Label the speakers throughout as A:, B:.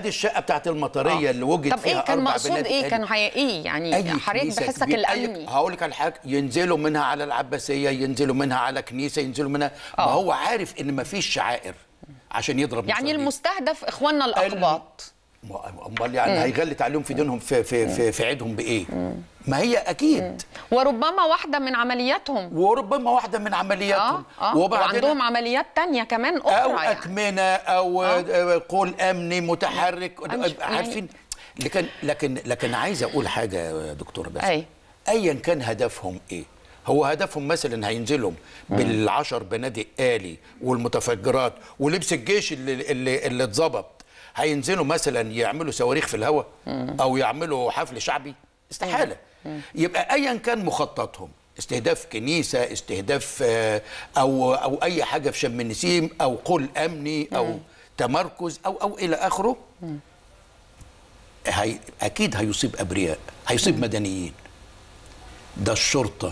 A: ادي الشقه بتاعت المطريه اللي وجد
B: طب
A: فيها
B: ايه كان
A: أربع
B: مقصود
A: بنات
B: ايه
A: آدي.
B: كان هي ايه يعني
A: أي
B: حضرتك
A: كنيسة
B: بحسك
A: كبيرة، أي-
B: الامني
A: هقول لك على حاجه ينزلوا منها على العباسيه ينزلوا منها على كنيسه ينزلوا منها ما
B: آه.
A: هو عارف ان ما فيش شعائر عشان يضرب
B: يعني
A: مصلين.
B: المستهدف اخواننا الاقباط
A: ما- امال يعني هيغلط عليهم في دينهم في في في, في عيدهم بايه ما هي اكيد
B: وربما واحده من عملياتهم
A: وربما واحده من عملياتهم
B: اه اه وعندهم عمليات تانية كمان اخرى
A: او
B: يعني.
A: اكمنه او آه. قول امني متحرك
B: أنا مش- يعني-
A: عارفين لكن لكن لكن عايز اقول حاجه يا دكتوره بس
B: أي.
A: ايا كان هدفهم ايه هو هدفهم مثلا هينزلوا بالعشر بنادق آلي والمتفجرات ولبس الجيش اللي اللي اللي اتظبط هينزلوا مثلا يعملوا صواريخ في الهواء او يعملوا حفل شعبي استحاله يبقى ايا كان مخططهم استهداف كنيسه استهداف آه، او او اي حاجه في شم النسيم او قول امني او تمركز او او الى اخره هي اكيد هيصيب ابرياء هيصيب مدنيين ده الشرطه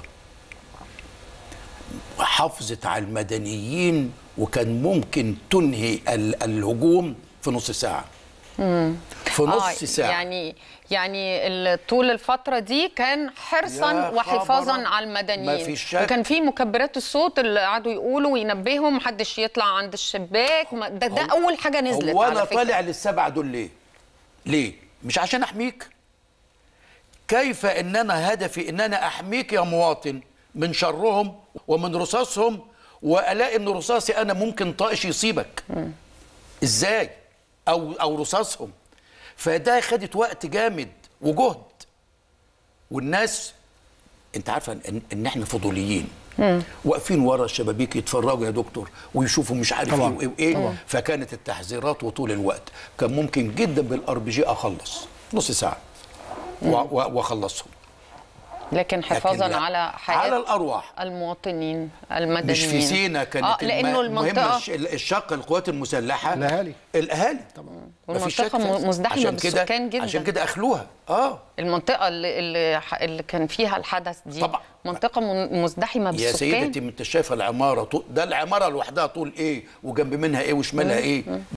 A: حافظت على المدنيين وكان ممكن تنهي ال- الهجوم في نص ساعه في نص
B: آه
A: ساعه
B: يعني يعني ال- طول الفترة دي كان حرصا
A: يا
B: وحفاظا
A: خبر.
B: على المدنيين
A: ما فيش شك.
B: وكان في مكبرات الصوت اللي قعدوا يقولوا وينبههم محدش يطلع عند الشباك ما- ده, ده
A: هو-
B: أول حاجة نزلت
A: هو
B: على
A: انا
B: فكرة.
A: طالع للسبعه دول ليه؟ ليه؟ مش عشان احميك كيف ان انا هدفي ان انا احميك يا مواطن من شرهم ومن رصاصهم والاقي ان رصاصي انا ممكن طائش يصيبك ازاي او او رصاصهم فده خدت وقت جامد وجهد والناس انت عارفه ان, إن احنا فضوليين واقفين ورا الشبابيك يتفرجوا يا دكتور ويشوفوا مش عارف
C: طبعاً.
A: ايه وايه وايه فكانت التحذيرات وطول الوقت كان ممكن جدا بالار بي جي اخلص نص ساعه و- و- واخلصهم
B: لكن
A: لكن
B: حفاظا
A: لا.
B: على حياة
A: على الارواح
B: المواطنين المدنيين
A: مش في سينا كانت
B: آه لأنه
A: الم- المهمه
B: المنطقة
A: الش- الشق القوات المسلحه
C: الأهالي.
A: الاهالي طبعا
B: والمنطقة م- مزدحمة بالسكان جدا.
A: عشان كده اخلوها اه
B: المنطقة اللي, اللي, اللي كان فيها الحدث دي
A: طبعاً.
B: منطقة من- مزدحمة
A: يا
B: بالسكان
A: سيدتي ما انت شايفه العماره طول ده العماره لوحدها طول ايه وجنب منها ايه وشمالها ايه